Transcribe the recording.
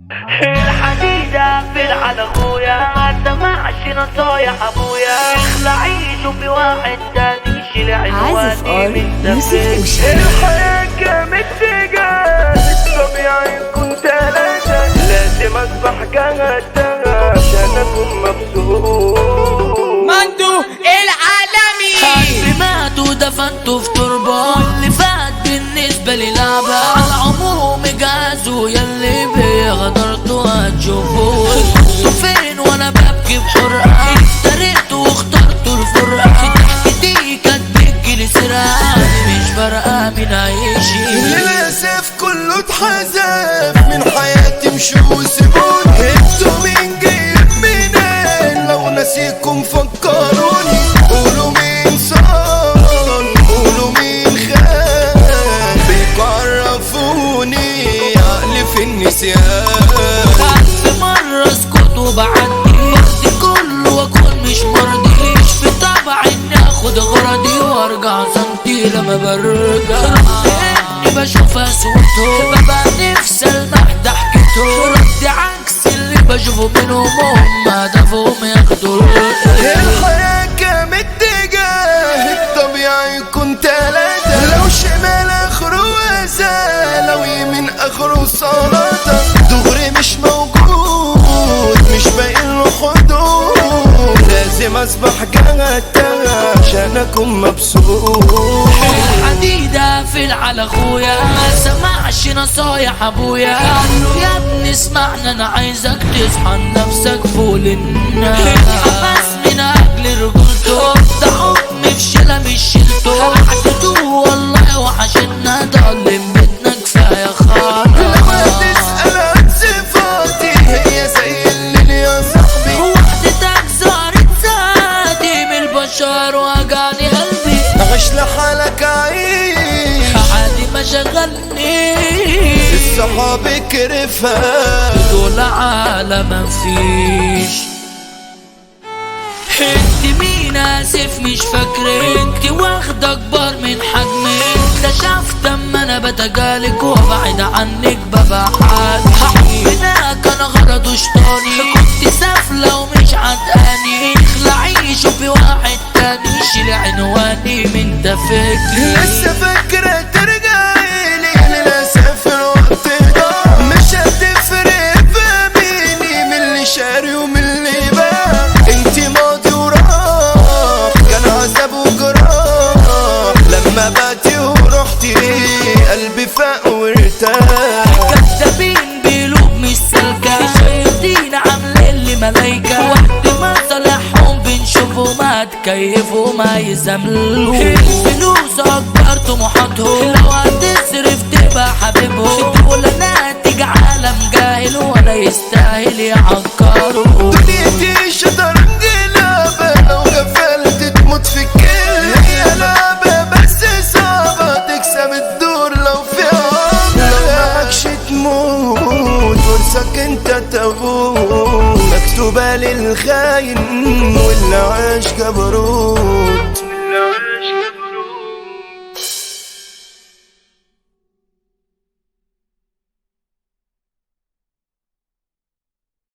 الحديدة في على اخويا ما سمعش نصايح ابويا اخلعي شوفي واحد تاني شيل عازف عنواني ار من يوسف دمك وشام الحياة كانت تجاه الطبيعي كنت ثلاثة لازم اصبح جهتها عشان اكون مبسوط مندو العالمي قلبي مات ودفنته في تربة واللي فات بالنسبة لي لعبة على العموم جهزوا يلي بيا غدرتوا هتشوفوا كنتوا فين وانا ببكي بحرقة افتريت واخترت الفرقة ضحكتي كانت بتجيلي سرقة مش فارقة مين هيشيل للأسف كله اتحذف من حياتي مشوا وسيبوني انتوا مين جايب منين لو نسيكم فكروني قولوا مين صان قولوا مين خان بيعرفوني عقلي في النسيان ألف مرة اسكت وبعدي وقتي كله واكون مش مرضي مش في طبع اني اخد غرضي وارجع صمتي لما برجع اني بشوفها صوته ببقى نفسي المح ضحكته ردي عكس اللي بشوفه منهم هم هدفهم ياخدوا الحياة كام اتجاه الطبيعي يكون تلاتة لو شمال اخره وزا لو يمين اخره سلطة دغري مش موجود مش باين له حدود لازم اصبح جهتها عشان اكون مبسوط الحديدة في على اخويا ما سمعش نصايح ابويا قال له يا ابني اسمعني انا عايزك تصحى لنفسك فوق الناس اتحبس من اجل رجولته ده حكم في شيلة مش شيلته حكيته والله وحشنا ضلم بيتنا كفاية لما خالص تسأل عن صفاتي هي زي الليل يا صاحبي وحدتك زارت ذاتي من البشر وجعني قلبي عيش لحالك عيش عادي ما شغلني الصحاب كرفها دول عالم مفيش انت مين اسف مش فاكر انت واخدة اكبر من حجمي اكتشفت اما انا بتجالك وابعد عنك ببقى حد حبنا كان غرضه شطاني كنت سافلة ومش عتقاني اخلعي شوفي واحد تاني شيل عنواني من دفكي لسه فاكرة ترجعي لي للأسف الوقت ضاع مش هتفرق بيني من اللي شاري ومن اللي باع انت ماضي وراح كان عذاب وجراح لما بعتي ورحتي قلبي فاق وارتاح كذابين بقلوب مش سالكة شايفين عاملين لي ملايكة وقت ما صالحهم بنشوفوا ما تكيفوا ما يزملوا الفلوس أكبر طموحاتهم لو هتصرف تبقى حبيبهم دول ناتج عالم جاهل ولا يستاهل يعكروا دنيتي شطرنج لعبة لو غفلت تموت في الكل هي لعبة بس صعبة تكسب الدور لو في عمر لو معكش تموت ورثك انت تغور مكتوبة للخاين واللي عاش جبروت